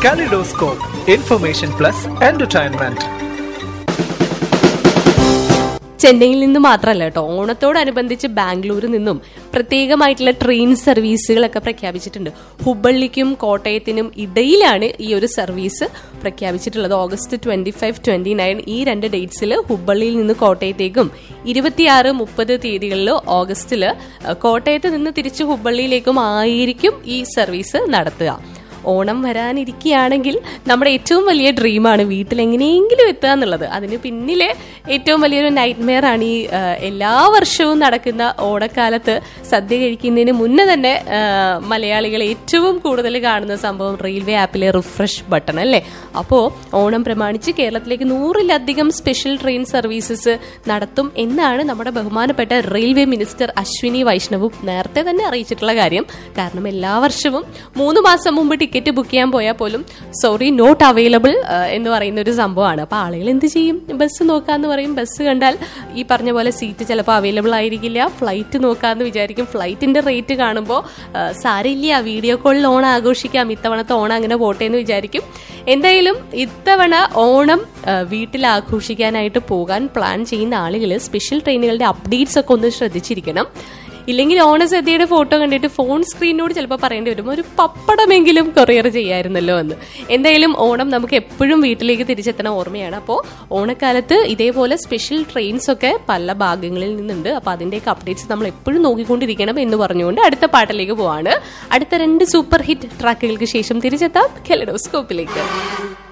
Kaleidoscope, information plus entertainment. ചെന്നൈയിൽ നിന്ന് മാത്രമല്ല കേട്ടോ ഓണത്തോടനുബന്ധിച്ച് ബാംഗ്ലൂരിൽ നിന്നും പ്രത്യേകമായിട്ടുള്ള ട്രെയിൻ സർവീസുകളൊക്കെ പ്രഖ്യാപിച്ചിട്ടുണ്ട് ഹുബള്ളിക്കും കോട്ടയത്തിനും ഇടയിലാണ് ഈ ഒരു സർവീസ് പ്രഖ്യാപിച്ചിട്ടുള്ളത് August twenty five twenty nine ഈ രണ്ട് ഡേറ്റ്സിൽ ഹുബള്ളിയിൽ നിന്ന് കോട്ടയത്തേക്കും ഇരുപത്തിയാറ് മുപ്പത് തീയതികളിൽ ഓഗസ്റ്റിൽ കോട്ടയത്ത് നിന്ന് തിരിച്ച് ഹുബള്ളിയിലേക്കും ആയിരിക്കും ഈ സർവീസ് നടത്തുക ഓണം വരാനിരിക്കുകയാണെങ്കിൽ നമ്മുടെ ഏറ്റവും വലിയ ഡ്രീമാണ് വീട്ടിൽ എങ്ങനെയെങ്കിലും എത്തുക എന്നുള്ളത് അതിന് പിന്നിലെ ഏറ്റവും വലിയൊരു നൈറ്റ് മെയർ ആണ് ഈ ആ, എല്ലാ വർഷവും നടക്കുന്ന ഓണക്കാലത്ത് സദ്യ കഴിക്കുന്നതിന് മുന്നേ തന്നെ ആ, മലയാളികൾ ഏറ്റവും കൂടുതൽ കാണുന്ന സംഭവം റെയിൽവേ ആപ്പിലെ റിഫ്രഷ് ബട്ടൺ അല്ലേ അപ്പോൾ ഓണം പ്രമാണിച്ച് കേരളത്തിലേക്ക് നൂറിലധികം സ്പെഷ്യൽ ട്രെയിൻ സർവീസസ് നടത്തും എന്നാണ് നമ്മുടെ ബഹുമാനപ്പെട്ട റെയിൽവേ മിനിസ്റ്റർ അശ്വിനി വൈഷ്ണവും നേരത്തെ തന്നെ അറിയിച്ചിട്ടുള്ള കാര്യം കാരണം എല്ലാ വർഷവും മൂന്ന് മാസം മുമ്പ് ടിക്കറ്റ് ബുക്ക് ചെയ്യാൻ പോയാൽ പോലും സോറി നോട്ട് അവൈലബിൾ എന്ന് പറയുന്ന ഒരു സംഭവമാണ് അപ്പോൾ ആളുകൾ എന്ത് ചെയ്യും ബസ് നോക്കാന്ന് പറയും ബസ് കണ്ടാൽ ഈ പറഞ്ഞ പോലെ സീറ്റ് ചിലപ്പോൾ അവൈലബിൾ ആയിരിക്കില്ല ഫ്ലൈറ്റ് നോക്കാന്ന് വിചാരിക്കും ഫ്ലൈറ്റിന്റെ റേറ്റ് കാണുമ്പോൾ സാരില്ല വീഡിയോ കോളിൽ ഓണം ആഘോഷിക്കാം ഇത്തവണത്തെ ഓണം അങ്ങനെ പോട്ടെ എന്ന് വിചാരിക്കും എന്തായാലും ഇത്തവണ ഓണം ആ, വീട്ടിൽ ആഘോഷിക്കാനായിട്ട് പോകാൻ പ്ലാൻ ചെയ്യുന്ന ആളുകൾ സ്പെഷ്യൽ ട്രെയിനുകളുടെ അപ്ഡേറ്റ്സ് ഒക്കെ ഒന്ന് ശ്രദ്ധിച്ചിരിക്കണം ഇല്ലെങ്കിൽ ഓണസദ്യയുടെ ഫോട്ടോ കണ്ടിട്ട് ഫോൺ സ്ക്രീനോട് ചിലപ്പോൾ പറയേണ്ടി വരും ഒരു പപ്പടമെങ്കിലും കൊറിയർ ചെയ്യായിരുന്നല്ലോ എന്ന് എന്തായാലും ഓണം നമുക്ക് എപ്പോഴും വീട്ടിലേക്ക് തിരിച്ചെത്തണ ഓർമ്മയാണ് അപ്പോൾ ഓണക്കാലത്ത് ഇതേപോലെ സ്പെഷ്യൽ ട്രെയിൻസ് ഒക്കെ പല ഭാഗങ്ങളിൽ നിന്നുണ്ട് അപ്പോൾ അതിൻ്റെയൊക്കെ അപ്ഡേറ്റ്സ് നമ്മൾ എപ്പോഴും നോക്കിക്കൊണ്ടിരിക്കണം എന്ന് പറഞ്ഞുകൊണ്ട് അടുത്ത പാട്ടിലേക്ക് പോവാണ് അടുത്ത രണ്ട് സൂപ്പർ ഹിറ്റ് ട്രാക്കുകൾക്ക് ശേഷം തിരിച്ചെത്താം കെലഡോസ്കോപ്പിലേക്ക്